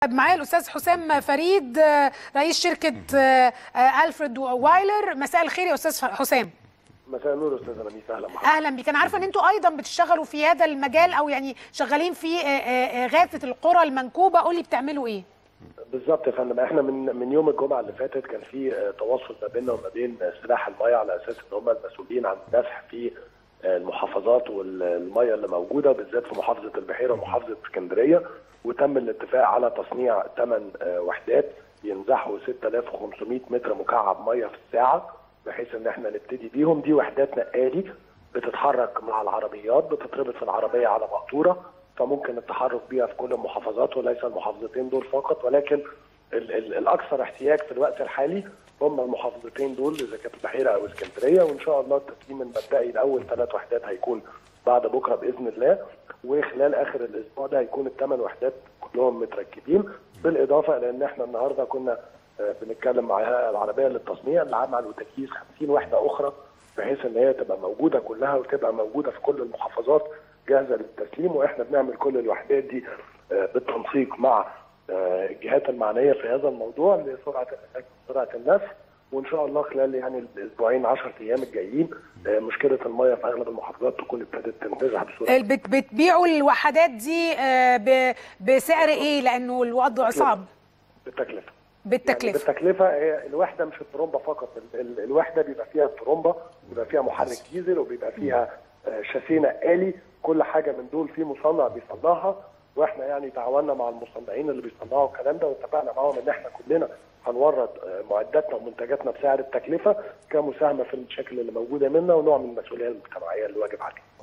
معايا الاستاذ حسام فريد آه، رئيس شركه آه، آه، الفريد وايلر مساء الخير يا استاذ حسام مساء النور استاذ رميس اهلا بحضرتك اهلا بك انا عارفه ان انتوا ايضا بتشتغلوا في هذا المجال او يعني شغالين في آه، آه، آه، غاثه القرى المنكوبه قولي بتعملوا ايه بالظبط يا فندم احنا من من يوم الجمعه اللي فاتت كان في آه، تواصل ما بيننا وما بين آه، سلاح الميه على اساس ان هم المسؤولين عن النفح في آه، المحافظات والميه اللي موجوده بالذات في محافظه البحيره ومحافظه اسكندريه وتم الاتفاق على تصنيع ثمان وحدات ينزحوا 6500 متر مكعب ميه في الساعه بحيث ان احنا نبتدي بيهم دي وحدات نقالي بتتحرك مع العربيات بتتربط في العربيه على مقطوره فممكن التحرك بيها في كل المحافظات وليس المحافظتين دول فقط ولكن ال ال الاكثر احتياج في الوقت الحالي هم المحافظتين دول اذا كانت البحيره او اسكندريه وان شاء الله التسليم المبدئي لاول ثلاث وحدات هيكون بعد بكره باذن الله وخلال اخر الاسبوع ده هيكون الثمان وحدات كلهم متركبين بالاضافه لان احنا النهارده كنا آه، بنتكلم مع الهيئة العربيه للتصنيع اللي عملوا تجهيز 50 وحده اخرى بحيث ان هي تبقى موجوده كلها وتبقى موجوده في كل المحافظات جاهزه للتسليم واحنا بنعمل كل الوحدات دي آه، بالتنسيق مع آه، الجهات المعنيه في هذا الموضوع لسرعه الانتاج وسرعه النفس وان شاء الله خلال يعني الاسبوعين 10 ايام الجايين آه، مشكله الميه في اغلب المحافظات تكون ابتدت تنتزع بسرعه بت- بتبيعوا الوحدات دي آه، ب- بسعر ايه لانه الوضع صعب بالتكلفه بالتكلفه يعني بالتكلفه هي الوحده مش الترومبه فقط ال- ال- الوحده بيبقى فيها الترومبه بيبقى فيها محرك ديزل وبيبقى فيها آه، شاسيه نقالي كل حاجه من دول في مصنع بيصنعها واحنا يعني تعاوننا مع المصنعين اللي بيصنعوا الكلام ده واتفقنا معاهم ان احنا كلنا هنورد آه، معداتنا ومنتجاتنا بسعر التكلفه كمساهمه في المشاكل اللي موجوده منا ونوع من المسؤوليه المجتمعيه اللي واجب علينا